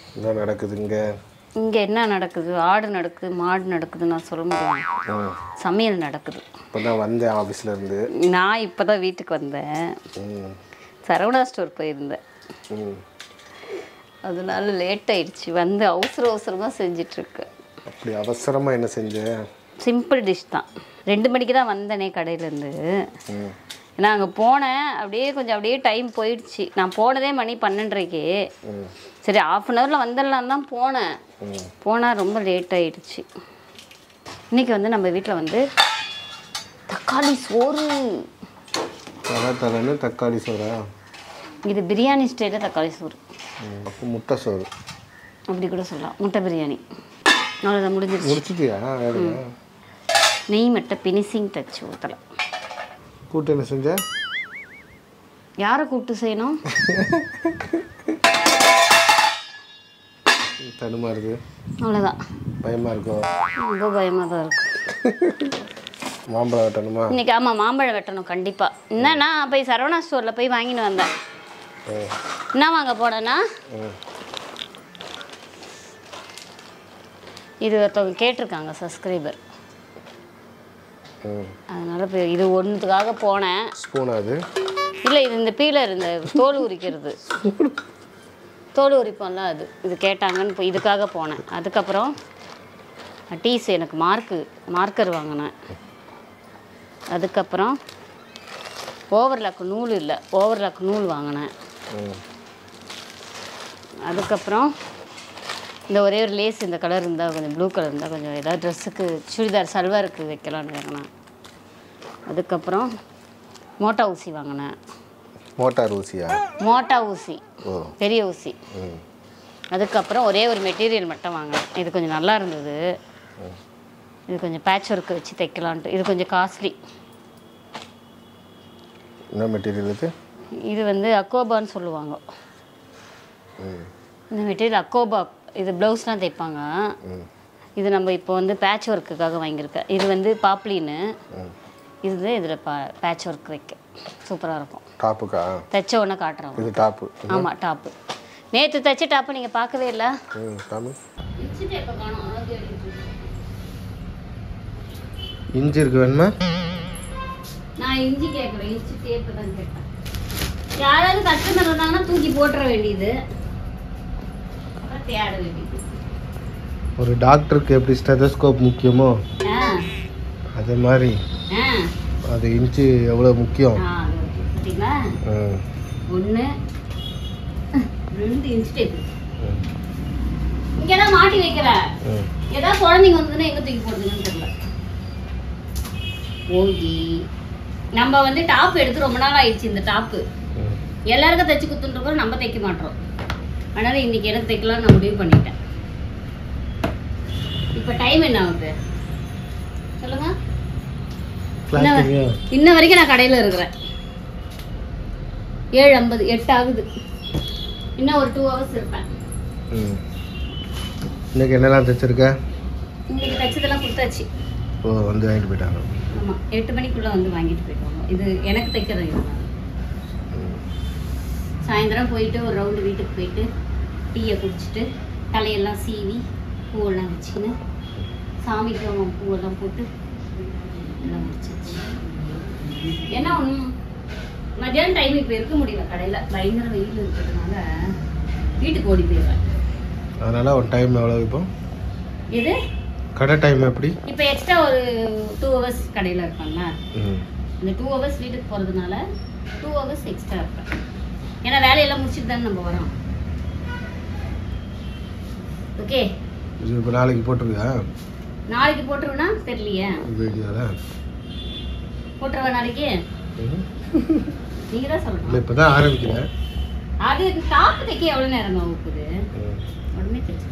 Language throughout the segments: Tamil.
என்ன நடக்குது இங்கே இங்கே என்ன நடக்குது ஆடு நடக்குது மாடு நடக்குது நான் சொல்ல முடியும் சமையல் நடக்குது இப்போ தான் வந்தேன் ஆஃபீஸில் இருந்து நான் இப்போ தான் வீட்டுக்கு வந்தேன் ம் சரவணா ஸ்டோர் போயிருந்தேன் ம் அதனால லேட் ஆயிடுச்சு வந்து அவசர அவசரமாக செஞ்சிட்ருக்கேன் அப்படி அவசரமாக என்ன செஞ்ச சிம்பிள் டிஷ் தான் ரெண்டு மணிக்கு தான் வந்தேனே கடையிலேருந்து ம் ஏன்னா அங்கே போனேன் அப்படியே கொஞ்சம் அப்படியே டைம் போயிடுச்சு நான் போனதே மணி பன்னெண்டரைக்கு ம் சரி ஆஃப் அன் ஹவரில் வந்துடலாம் தான் போனேன் ம் போனால் ரொம்ப லேட் ஆயிடுச்சு இன்னைக்கு வந்து நம்ம வீட்டில் வந்து தக்காளி சோறு தலை தலைன்னு தக்காளி சோறா இது பிரியாணி ஸ்டைலில் தக்காளி சோறு ம் அப்போ முட்டை சோறு அப்படி கூட சொல்லலாம் முட்டை பிரியாணி அவ்வளோதான் முடிஞ்சிருச்சு முடிச்சிட்டியா வேலையா நெய் மட்டும் பினிஷிங் டச் ஊற்றலை கூட்டு என்ன செஞ்ச யாரை கூப்பிட்டு செய்யணும் தடுமாறுது அவ்வளோதான் பயமாக இருக்கும் ரொம்ப பயமாக தான் இருக்கும் மாம்பழம் வெட்டணுமா இன்னைக்கு ஆமாம் மாம்பழம் வெட்டணும் கண்டிப்பாக என்னன்னா போய் சரவணா ஸ்டோரில் போய் வாங்கின்னு வந்தேன் ம் என்ன வாங்க போனேன்னா ம் இது ஒருத்தவங்க கேட்டிருக்காங்க சப்ஸ்கிரைபர் ம் அதனால போய் இது ஒன்றுத்துக்காக போனேன் ஸ்பூன் அது இல்லை இது இந்த பீலர் இந்த தோல் உரிக்கிறது தோல் உரிப்போம்ல அது இது கேட்டாங்கன்னு போய் இதுக்காக போனேன் அதுக்கப்புறம் டீஸ் எனக்கு மார்க்கு மார்க்கர் வாங்கினேன் அதுக்கப்புறம் ஓவர்லாக் நூல் இல்லை ஓவர்லாக் நூல் வாங்கினேன் ம் அதுக்கப்புறம் இந்த ஒரே ஒரு லேஸ் இந்த கலர் இருந்தால் கொஞ்சம் ப்ளூ கலர் இருந்தால் கொஞ்சம் ஏதாவது ட்ரெஸ்ஸுக்கு சுடிதார் சல்வாருக்கு வைக்கலான்னு வாங்கினேன் அதுக்கப்புறம் மோட்டா ஊசி வாங்கினேன் மோட்டார் ஊசியா மோட்டா ஊசி ஓ பெரிய ஊசி ம் அதுக்கப்புறம் ஒரே ஒரு மெட்டீரியல் மட்டும் வாங்கினேன் இது கொஞ்சம் நல்லா இருந்தது இது கொஞ்சம் பேட்ச் ஒர்க் வச்சு தைக்கலான்ட்டு இது கொஞ்சம் காஸ்ட்லி என்ன மெட்டீரியல் இது இது வந்து அக்கோபான்னு சொல்லுவாங்க ம் இந்த மெட்டீரியல் அக்கோபா இது ப்ளவுஸ்லாம் தைப்பாங்க ம் இது நம்ம இப்போ வந்து பேட்ச் ஒர்க்குக்காக வாங்கியிருக்கேன் இது வந்து பாப்ளின்னு ம் இது இதில் பா பேட்ச் ஒர்க் வைக்க சூப்பராக இருக்கும் டாப்புக்கா தைச்ச உடனே காட்டுறோம் இது டாப்பு ஆமாம் டாப்பு நேற்று தைச்ச டாப்பு நீங்கள் பார்க்கவே இல்லை ம் காமி இன்ச்சு டேப்பை காணும் அதான் தேடிட்டு இருக்கேன். இஞ்சி இருக்கு வேணுமா நான் இஞ்சி கேட்குறேன் இஞ்சி டேப்பு தான் கேட்டேன் யாராவது கஸ்டமர் வந்தாங்கன்னா தூக்கி போட்டுற வேண்டியது அப்புறம் தேட வேண்டியது ஒரு டாக்டருக்கு எப்படி ஸ்டெதஸ்கோப் முக்கியமோ ஆ அதே மாதிரி ஆ அது இன்ச்சு எவ்வளோ முக்கியம் ஆ அது ஓகே பார்த்தீங்களா ம் ஒன்று ரெண்டு இன்ச்சு டேப்பு ம் இங்கே தான் மாட்டி வைக்கிறேன் ம் ஏதாவது குழந்தைங்க வந்ததுன்னா எங்கே தூக்கி போடுதுன்னு தெரியல ஓகே நம்ம வந்து டாப் எடுத்து ரொம்ப நாள் ஆயிடுச்சு இந்த டாப்பு ம் எல்லாருக்கும் தைச்சு கொடுத்துட்டுருக்கோம் நம்ம தைக்க மாட்டோம் அதனால இன்னைக்கு எனக்கு தைக்கலாம் நான் முடிவு பண்ணிட்டேன் இப்போ டைம் என்ன ஆகுது சொல்லுங்க இன்ன வ- கிளாக்கிங்க இன்ன வரைக்கும் நான் கடையில் இருக்கிறேன் ஏழு ஐம்பது எட்டு ஆகுது இன்னும் ஒரு டூ ஹவர்ஸ் இருப்பேன் ம் இன்னைக்கு என்னெல்லாம் தைச்சிருக்க இன்னைக்கு தைச்சதெல்லாம் கொடுத்தாச்சு ஓ வந்து வாங்கிட்டு போயிட்டாங்க ஆமாம் எட்டு மணிக்குள்ளே வந்து வாங்கிட்டு போயிடுவாங்க இது எனக்கு தைக்கிறது இதுதான் ம் சாயந்தரம் போயிட்டு ஒரு ரவுண்டு வீட்டுக்கு போயிட்டு டீயை குடிச்சிட்டு தலையெல்லாம் சீவி பூவெல்லாம் வச்சுக்கின்னு சாமிக்கு அவன் பூவெல்லாம் போட்டு எல்லாம் முடிச்சாச்சு என்ன ஒன்றும் மத்தியானம் டைம் இப்போ இருக்க முடியல கடையில் பயங்கர வெயில் இருக்கிறதுனால வீட்டுக்கு ஓடி போயிடுவேன் அதனால் ஒரு டைம் எவ்வளோ இப்போ இது கடை டைம் எப்படி இப்போ எக்ஸ்ட்ரா ஒரு டூ ஹவர்ஸ் கடையில் இருப்பேன்ல ம் இந்த டூ ஹவர்ஸ் வீட்டுக்கு போகிறதுனால டூ ஹவர்ஸ் எக்ஸ்ட்ரா இருப்பேன் ஏன்னா வேலையெல்லாம் முடிச்சுட்டு தானே நம்ம வரோம் ஓகே இது இப்போ நாளைக்கு போட்டிருக்கா நாளைக்கு போட்டுருவேனா தெரியலையே வீடியோவில் போட்டுருவேன் நாளைக்கு ம் நீங்க தான் இல்லை சொல்லணும் இப்போ தான் ஆரம்பிக்கிறேன் அது டாப் தைக்க எவ்வளோ நேரம் வகுப்புது ம் உடனே தைச்சிருவேன்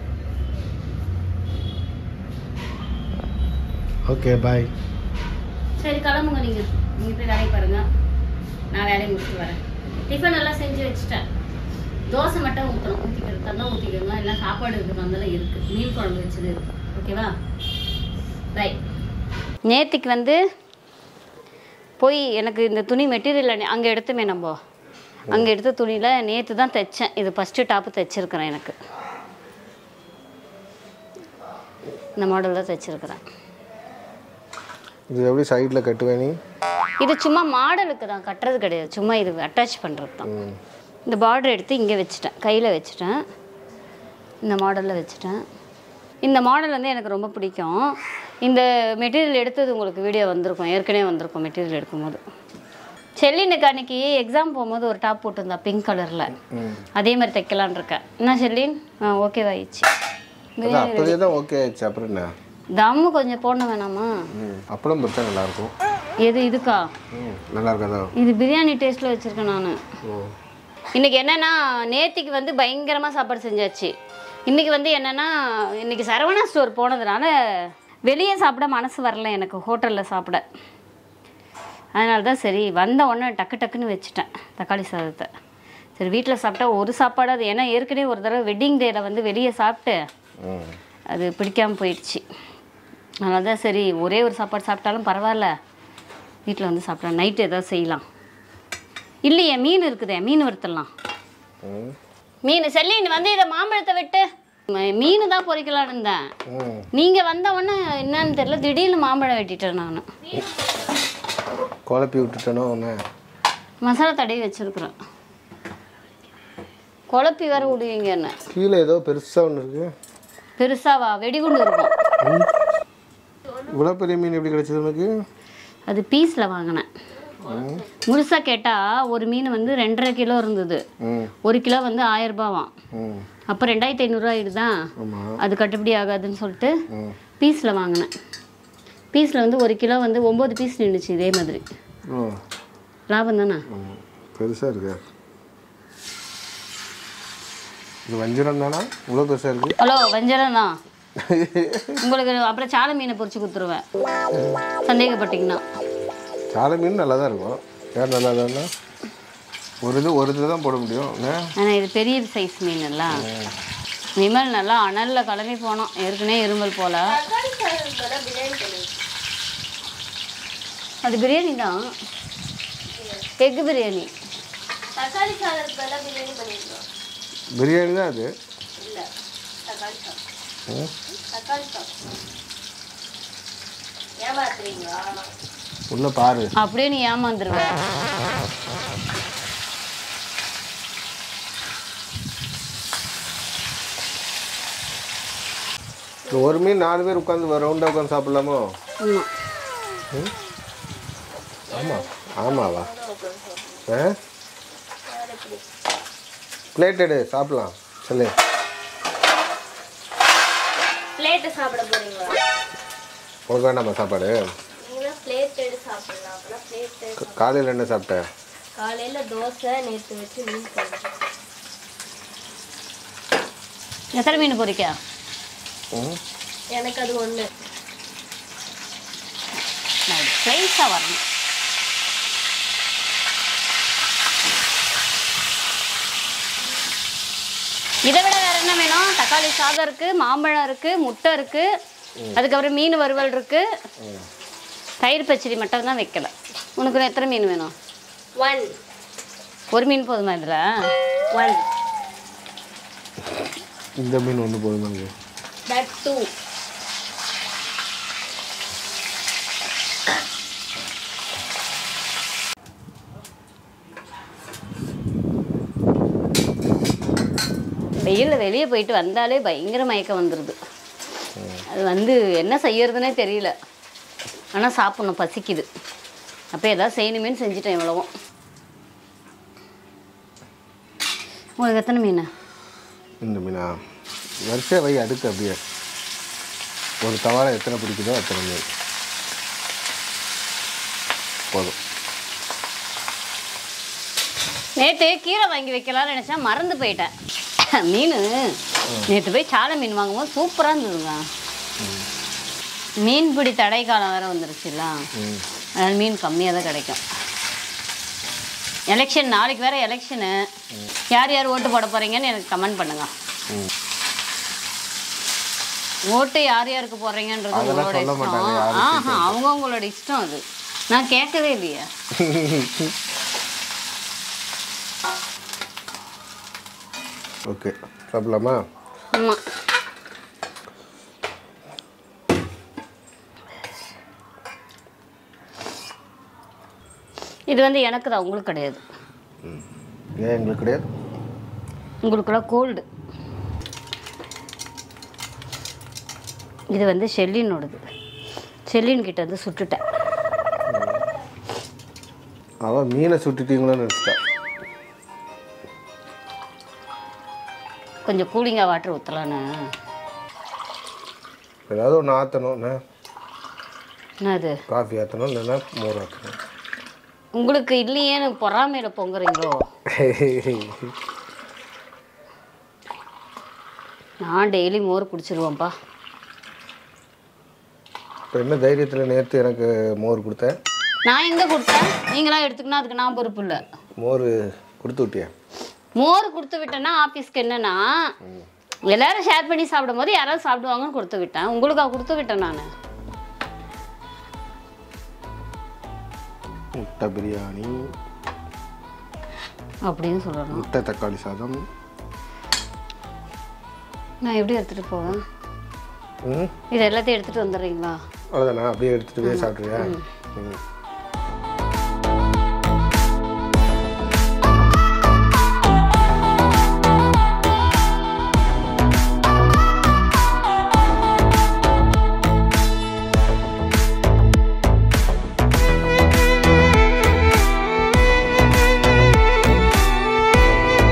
ஓகே பாய் சரி கிளம்புங்க நீங்க நீங்க போய் வேலையை பாருங்க நான் வேலையை முடிச்சுட்டு வரேன் டிஃபன் எல்லாம் செஞ்சு வச்சுட்டேன் தோசை மட்டும் ஊற்றணும் ஊற்றிக்கிறது தான் ஊற்றிக்கோங்க எல்லாம் சாப்பாடு இருக்கிறது வந்தாலும் இருக்கு மீன் குழம்பு வச்சது இருக்கு ஓகேவா பை நேற்றுக்கு வந்து போய் எனக்கு இந்த துணி மெட்டீரியல் அங்கே எடுத்துமே நம்ம அங்கே எடுத்த துணியில் நேற்று தான் தைச்சேன் இது ஃபஸ்ட்டு டாப்பு தைச்சிருக்கிறேன் எனக்கு இந்த மாடல் தான் தைச்சிருக்கிறேன் இது எப்படி சைடில் கட்டுவேன் நீ இது சும்மா மாடலுக்கு தான் கட்டுறது கிடையாது சும்மா இது அட்டாச் பண்ணுறது தான் ம் இந்த பார்டர் எடுத்து இங்கே வச்சுட்டேன் கையில் வச்சுட்டேன் இந்த மாடலில் வச்சுட்டேன் இந்த மாடல் வந்து எனக்கு ரொம்ப பிடிக்கும் இந்த மெட்டீரியல் எடுத்தது உங்களுக்கு வீடியோ வந்திருக்கும் ஏற்கனவே வந்திருக்கும் மெட்டீரியல் எடுக்கும்போது செல்லினுக்கு அன்னைக்கு எக்ஸாம் போகும்போது ஒரு டாப் போட்டிருந்தா பிங்க் கலரில் ம் அதே மாதிரி தைக்கலான்னு இருக்கேன் என்ன செல்லின் ஆ ஓகேவாயிடுச்சு அதான் அப்போதே தான் ஓகே ஆயிடுச்சு அப்புறம் என்ன தம்மு கொஞ்சம் போட வேணாமா ம் அப்பளம் பொறுத்தா நல்லாயிருக்கும் எது இதுக்கா ம் நல்லா இருக்காதா இது பிரியாணி டேஸ்ட்டில் வச்சுருக்கேன் நான் ஓ இன்னைக்கு என்னன்னா நேத்திக்கு வந்து பயங்கரமாக சாப்பாடு செஞ்சாச்சு இன்னைக்கு வந்து என்னன்னா இன்னைக்கு சரவணா ஸ்டோர் போனதுனால வெளியே சாப்பிட மனசு வரல எனக்கு ஹோட்டலில் சாப்பிட அதனால தான் சரி வந்த உடனே டக்கு டக்குன்னு வச்சுட்டேன் தக்காளி சாதத்தை சரி வீட்டில் சாப்பிட்டா ஒரு சாப்பாடு அது ஏன்னா ஏற்கனவே ஒரு தடவை வெட்டிங் டேயில் வந்து வெளியே சாப்பிட்டு ம் அது பிடிக்காமல் போயிடுச்சு அதனால தான் சரி ஒரே ஒரு சாப்பாடு சாப்பிட்டாலும் பரவாயில்ல வீட்டில் வந்து சாப்பிட்டா நைட்டு ஏதாவது செய்யலாம் இல்லையே மீன் இருக்குதே மீன் வறுத்துடலாம் ம் மீன் செல்லின் வந்து இதை மாம்பழத்தை விட்டு ம- மீன் தான் பொரிக்கலான்னு இருந்தேன் ம் நீங்கள் வந்த உடனே என்னன்னு தெரியல திடீர்னு மாம்பழம் வெட்டிட்டேன் நான் குழப்பி விட்டுட்டேனோ ஒன்று மசாலா தடவி வச்சுருக்குறேன் குழப்பி வேற விடுவீங்க என்ன கீழே ஏதோ பெருசாக ஒன்று இருக்கு பெருசாவா வெடிகுண்டு இருக்கும் இவ்வளோ பெரிய மீன் எப்படி கிடைச்சது உனக்கு அது பீஸில் வாங்கினேன் ம் முழுசாக கேட்டால் ஒரு மீன் வந்து ரெண்டரை கிலோ இருந்தது ம் ஒரு கிலோ வந்து ஆயிரம் ரூபாவாம் ம் அப்போ ரெண்டாயிரத்தி ஐநூறுரூவா ஆயிடுதா ஆமாம் அது கட்டுப்படி ஆகாதுன்னு சொல்லிட்டு ம் பீஸில் வாங்கினேன் பீஸில் வந்து ஒரு கிலோ வந்து ஒம்பது பீஸ் நின்றுச்சு இதே மாதிரி ஓ லாபம் தானே ஆமாம் பெருசாக இருக்கு இது வஞ்சிரம் தானா இவ்வளோ பெருசாக இருக்கு ஹலோ வஞ்சரம் தான் உங்களுக்கு அப்புறம் சாலை மீனை பொரிச்சு கொடுத்துருவேன் சந்தேகப்பட்டீங்கன்னா சாலை மீன் நல்லா தான் இருக்கும் யார் நல்லா தானா ஒரு இது ஒரு இதில் தான் போட முடியும் என்ன ஆனால் இது பெரிய சைஸ் மீன் எல்லாம் விமல் நல்லா அனலில் கிளம்பி போனோம் ஏற்கனவே இருமல் போல அது பிரியாணி தான் எக் பிரியாணி தக்காளி சாதத்துக்கு பதிலா பிரியாணி பண்ணிருக்கோம் பிரியாணி தான் அது இல்ல தக்காளி சாதம் ம். தக்காளி சாதம் ஏமாத்துறீங்களா உள்ள பாரு அப்படியே நீ ஏமாந்துருவ இந்த ஒரு மீன் நாலு பேர் உட்காந்து ரவுண்டாக உட்காந்து சாப்பிட்லாமோ ஆமாம் ஆமாம் ஆமாவா ஆ பிளேட் எடு சாப்பிட்லாம் சொல்லு பிளேட்டு சாப்பிட போறீங்களா உனக்கு வேண்டாமா சாப்பாடு நீங்க பிளேட் எடுத்து சாப்பிடலாம் அப்பதான் பிளேட் காலையில் என்ன சாப்பிட்ட காலையில தோசை நேற்று வச்சு மீன் குழம்பு எத்தனை மீன் பொரிக்கா ம் எனக்கு அது ஒண்ணு ஸ்லைஸாக வரணும் இதை விட வேற என்ன வேணும் தக்காளி சாதம் இருக்கு மாம்பழம் இருக்கு முட்டை இருக்கு அதுக்கப்புறம் மீன் வறுவல் இருக்கு தயிர் பச்சடி மட்டும் தான் வைக்கல உனக்கு எத்தனை மீன் வேணும் ஒன் ஒரு மீன் போதுமா இதில் ஒன் இந்த மீன் ஒன்று போதுமாங்க தட் டூ வெயிலில் வெளியே போயிட்டு வந்தாலே பயங்கர மயக்கம் வந்துடுது அது வந்து என்ன செய்யறதுனே தெரியல ஆனால் சாப்பிட்ணும் பசிக்குது அப்போ ஏதாவது செய்யணுமேன்னு செஞ்சுட்டேன் இவ்வளவும் உங்களுக்கு எத்தனை மீன் இந்த மீனா வரிசையாக வை அடுக்கு அப்படியே ஒரு தவாலை எத்தனை பிடிக்குதோ அத்தனை மீன் போதும் நேற்று கீரை வாங்கி வைக்கலாம்னு நினச்சேன் மறந்து போயிட்டேன் மீன் நேற்று போய் சாலை மீன் வாங்கும்போது சூப்பராக இருந்ததுங்க மீன்பிடி தடை காலம் வேறு வந்துருச்சுல்ல ம் அதனால் மீன் கம்மியாக தான் கிடைக்கும் எலெக்ஷன் நாளைக்கு வேறு எலெக்ஷனு யார் யார் ஓட்டு போட போகிறீங்கன்னு எனக்கு கமெண்ட் பண்ணுங்க ம் ஓட்டு யார் யாருக்கு போடுறீங்கன்றது அதெல்லாம் உங்களோட சொல்ல மாட்டாங்க, இஷ்டம் யாருக்கு ஆஹா அவங்க உங்களோட இஷ்டம் அது நான் கேட்கவே இல்லையே ஓகே சாப்பிடலாமா ஆமாம் இது வந்து எனக்கு தான் உங்களுக்கு கிடையாது ஏன் எங்களுக்கு கிடையாது உங்களுக்குலாம் கோல்டு இது வந்து ஷெல்லினோடது ஷெல்லின் கிட்ட வந்து சுட்டுட்டேன் அவன் மீனை சுட்டுட்டீங்களோன்னு நினச்சிட்டா கொஞ்சம் கூலிங்காக வாட்டர் ஊற்றலான்னு ஏதாவது ஒன்று ஆற்றணும் என்ன என்ன அது காஃபி ஆற்றணும் இல்லைன்னா மோர் ஆற்றணும் உங்களுக்கு இல்லையேன்னு பொறாமையில் பொங்குறீங்களோ நான் டெய்லி மோர் குடிச்சிருவேன்ப்பா இப்போ என்ன தைரியத்தில் நேற்று எனக்கு மோர் கொடுத்தேன் நான் எங்கே கொடுத்தேன் நீங்களாம் எடுத்துக்கணும் அதுக்கு நான் பொறுப்பு இல்லை மோர் கொடுத்து விட்டியா மோர் கொடுத்து விட்டேன்னா ஆஃபீஸ்க்கு என்னன்னா எல்லாரும் ஷேர் பண்ணி சாப்பிடும் போது யாராவது சாப்பிடுவாங்கன்னு கொடுத்து விட்டேன் உங்களுக்கா கொடுத்து விட்டேன் நான் முட்டை பிரியாணி அப்படின்னு சொல்லணும் முட்டை தக்காளி சாதம் நான் எப்படி எடுத்துகிட்டு போவேன் ம் இது எல்லாத்தையும் எடுத்துகிட்டு வந்துடுறீங்களா அவ்வளோதானா அப்படியே எடுத்துகிட்டு போய் சாப்பிட்றியா ம்